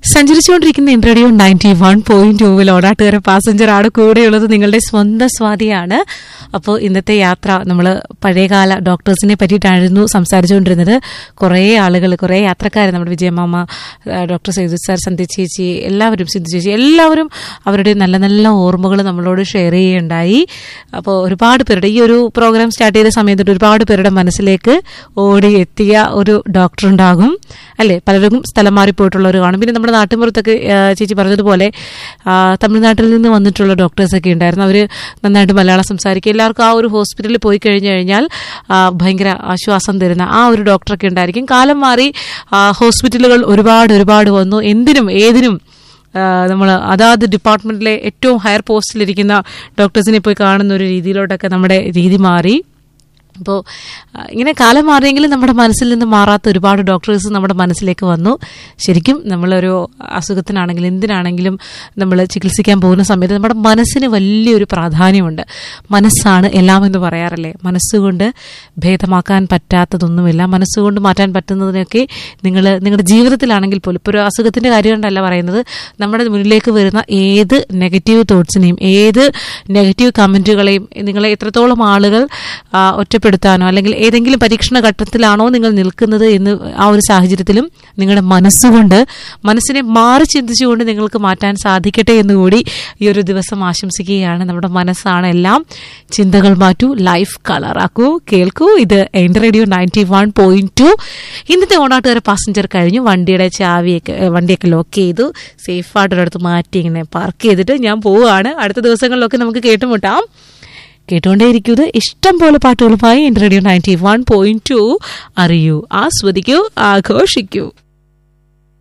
സഞ്ചരിച്ചുകൊണ്ടിരിക്കുന്ന ഇൻട്രഡിയോ ninety one point ടൂവിൽ ഓടാട്ടുകാര പാസഞ്ചർ ആണ് കൂടെയുള്ളത് നിങ്ങളുടെ സ്വന്തം സ്വാതിയാണ് അപ്പോൾ ഇന്നത്തെ യാത്ര നമ്മൾ പഴയകാല ഡോക്ടേഴ്സിനെ പറ്റിയിട്ടായിരുന്നു സംസാരിച്ചുകൊണ്ടിരുന്നത് കുറേ ആളുകൾ കുറേ യാത്രക്കാർ നമ്മുടെ വിജയമാമ ആ, ഡോക്ടർ സൈദു സാർ സന്ധ്യ ചേച്ചി എല്ലാവരും സിന്ധു ചേച്ചി എല്ലാവരും അവരുടെ നല്ല നല്ല ഓർമ്മകൾ നമ്മളോട് ഷെയർ ചെയ്യുകയുണ്ടായി അപ്പോൾ ഒരുപാട് പേരുടെ ഈ ഒരു പ്രോഗ്രാം സ്റ്റാർട്ട് ചെയ്ത സമയത്ത് ഒരുപാട് പേരുടെ മനസ്സിലേക്ക് ഓടി എത്തിയ ഒരു ഡോക്ടർ ഉണ്ടാകും അല്ലേ പലരും സ്ഥലം മാറിപ്പോയിട്ടുള്ളവർ കാണും പിന്നെ നമ്മുടെ നാട്ടിൻപുറത്തൊക്കെ ആ, ചേച്ചി പറഞ്ഞതുപോലെ ആ, തമിഴ്നാട്ടിൽ നിന്ന് വന്നിട്ടുള്ള ഡോക്ടേഴ്സൊക്കെ ഉണ്ടായിരുന്നു അവർ നന്നായിട്ട് മലയാളം സംസാരിക്കുക എല്ലാവർക്കും ആ ഒരു ഹോസ്പിറ്റലിൽ പോയി കഴിഞ്ഞു കഴിഞ്ഞാൽ ആ, ഭയങ്കര ആശ്വാസം തരുന്ന ആ ഒരു ഡോക്ടറൊക്കെ ഉണ്ടായിരിക്കും കാലം മാറി ആ, ഹോസ്പിറ്റലുകൾ ഒരുപാട് ഒരുപാട് വന്നു എന്തിനും ഏതിനും നമ്മൾ അതാത് ഡിപ്പാർട്ട്മെന്റിലെ ഏറ്റവും ഹയർ പോസ്റ്റിലിരിക്കുന്ന ഡോക്ടേഴ്സിനെ പോയി കാണുന്ന ഒരു രീതിയിലോട്ടൊക്കെ നമ്മുടെ രീതി മാറി അപ്പോൾ ഇങ്ങനെ കാലം മാറിയെങ്കിലും നമ്മുടെ മനസ്സിൽ നിന്ന് മാറാത്ത ഒരുപാട് ഡോക്ടേഴ്സ് നമ്മുടെ മനസ്സിലേക്ക് വന്നു ശരിക്കും നമ്മളൊരു അസുഖത്തിനാണെങ്കിലും എന്തിനാണെങ്കിലും നമ്മൾ ചികിത്സിക്കാൻ പോകുന്ന സമയത്ത് നമ്മുടെ മനസ്സിന് വലിയൊരു പ്രാധാന്യമുണ്ട് മനസ്സാണ് എല്ലാം എന്ന് പറയാറില്ലേ മനസ്സുകൊണ്ട് ഭേദമാക്കാൻ പറ്റാത്തതൊന്നുമില്ല മനസ്സുകൊണ്ട് മാറ്റാൻ പറ്റുന്നതിനൊക്കെ നിങ്ങൾ നിങ്ങളുടെ ജീവിതത്തിലാണെങ്കിൽ പോലും ഇപ്പോൾ ഒരു അസുഖത്തിൻ്റെ കാര്യം കൊണ്ടല്ല പറയുന്നത് നമ്മുടെ മുന്നിലേക്ക് വരുന്ന ഏത് നെഗറ്റീവ് തോട്ട്സിനെയും ഏത് നെഗറ്റീവ് കമൻറ്റുകളെയും നിങ്ങളെ എത്രത്തോളം ആളുകൾ ആ, ഒറ്റപ്പെടുത്താനോ അല്ലെങ്കിൽ ഏതെങ്കിലും പരീക്ഷണ ഘട്ടത്തിലാണോ നിങ്ങൾ നിൽക്കുന്നത് എന്ന് ആ ഒരു സാഹചര്യത്തിലും നിങ്ങളുടെ മനസ്സുകൊണ്ട് മനസ്സിനെ മാറി ചിന്തിച്ചുകൊണ്ട് നിങ്ങൾക്ക് മാറ്റാൻ സാധിക്കട്ടെ എന്നുകൂടി ഈ ഒരു ദിവസം ആശംസിക്കുകയാണ് നമ്മുടെ മനസ്സാണ് എല്ലാം ചിന്തകൾ മാറ്റൂ ലൈഫ് കളറാക്കൂ കേൾക്കൂ ഇത് എൻ്റെ radio ninety one point two ഇന്നത്തെ ഓണാട്ടുകാരെ പാസഞ്ചർ കഴിഞ്ഞു വണ്ടിയുടെ ചാവിയൊക്കെ ഏ, വണ്ടിയൊക്കെ ലോക്ക് ചെയ്തു സേഫായിട്ട് ഒരിടത്ത് മാറ്റി ഇങ്ങനെ പാർക്ക് ചെയ്തിട്ട് ഞാൻ പോവുകയാണ് അടുത്ത ദിവസങ്ങളിലൊക്കെ നമുക്ക് കേട്ടുമുട്ടാം കേട്ടുകൊണ്ടേയിരിക്കുന്നത് ഇഷ്ടം പോലെ പാട്ടുകളുമായി എൻ്റെ radio ninety one point two അറിയൂ ആസ്വദിക്കൂ ആഘോഷിക്കൂ